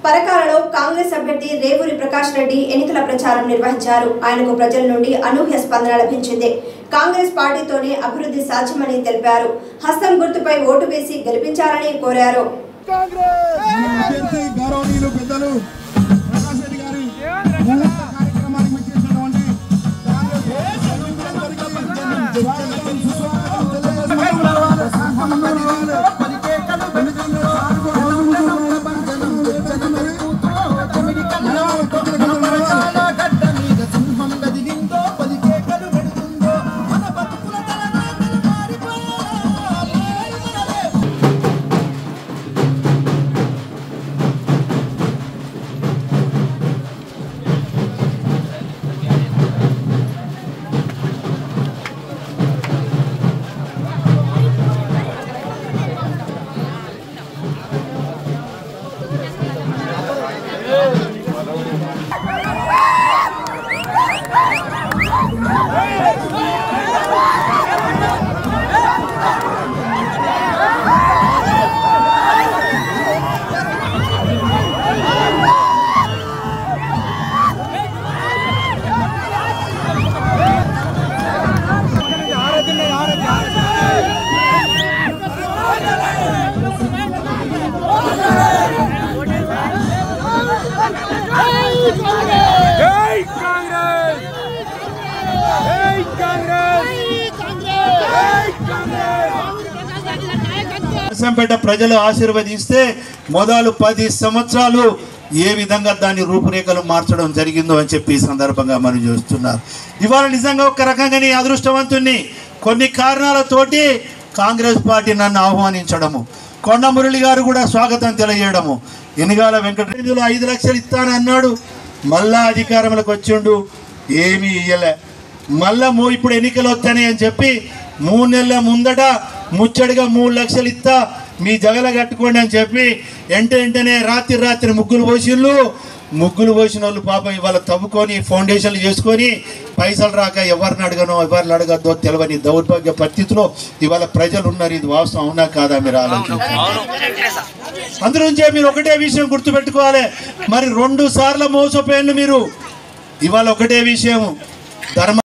పరకాలలో కాంగ్రెస్ అభ్యర్థి రేవూరి ప్రకాష్ రెడ్డి ఎన్నికల ప్రచారం నిర్వహించారు ఆయనకు ప్రజల నుండి అనూహ్య స్పందన లభించింది కాంగ్రెస్ పార్టీతోనే అభివృద్ధి సాధ్యమని తెలిపారు హస్తం గుర్తుపై ఓటు వేసి గెలిపించాలని కోరారు అభ్యర్థి గౌరవనీయులు పెద్దలు ప్రకాష్ రెడ్డి గారి మూల కార్యక్రమానికి వచ్చేసినటువంటి కాంగ్రెస్ సభ్యులందరికీ స్వాగతం, సుస్వాగతం తెలియజేస్తున్నాం. సాహసంలో పలికేకలు వెనుకలు సాగులు పంచనం తెచ్చని మరి. గడ్డ మీద సింహం గదిలిందో పలికేకలు పెడుతుందో మన బతుకుల తలనాతలు మారిపోయాలి జై కాంగ్రెస్ జై కాంగ్రెస్ జై కాంగ్రెస్ నరసంపేట ప్రజలు ఆశీర్వదిస్తే మొదలు పది సంవత్సరాలు ఏ విధంగా దాని రూపురేఖలు మార్చడం జరిగిందో అని చెప్పి ఈ సందర్భంగా మనం చూస్తున్నారు ఇవాళ నిజంగా ఒక రకంగా నీ అదృష్టవంతుణ్ణి కొన్ని కారణాలతోటి కాంగ్రెస్ పార్టీ నన్ను ఆహ్వానించడము కొండ మురళి గారు కూడా స్వాగతం తెలియజేయడము ఎన్నిగాల వెంకటరెడ్డిలో ఐదు లక్షలు ఇస్తానన్నాడు మళ్ళా అధికారంలోకి వచ్చిండు ఏమీ ఇయ్యలే మళ్ళా మూ ఇప్పుడు ఎన్నికలు వస్తాయి అని చెప్పి మూడు నెలల ముందట ముచ్చడిగా మూడు లక్షలు ఇస్తా మీ జగల కట్టుకోండి అని చెప్పి ఎంట వెంటనే రాత్రి రాత్రి ముగ్గులు పోసిళ్ళు ముగ్గులు పోసిన వాళ్ళు పాపం ఇవాళ తవ్వుకొని ఫౌండేషన్లు చేసుకొని పైసలు రాక ఎవరిని అడగనో ఎవరిని అడగద్దో తెలియని దౌర్భాగ్య పరిస్థితిలో ఇవాళ ప్రజలు ఉన్నారు ఇది వాస్తవం అవునా కాదా మీరు ఆలోచించారు అందునుంచే మీరు ఒకటే విషయం గుర్తుపెట్టుకోవాలి మరి రెండు సార్లు మోసపోయిన మీరు ఇవాళ ఒకటే విషయం ధర్మ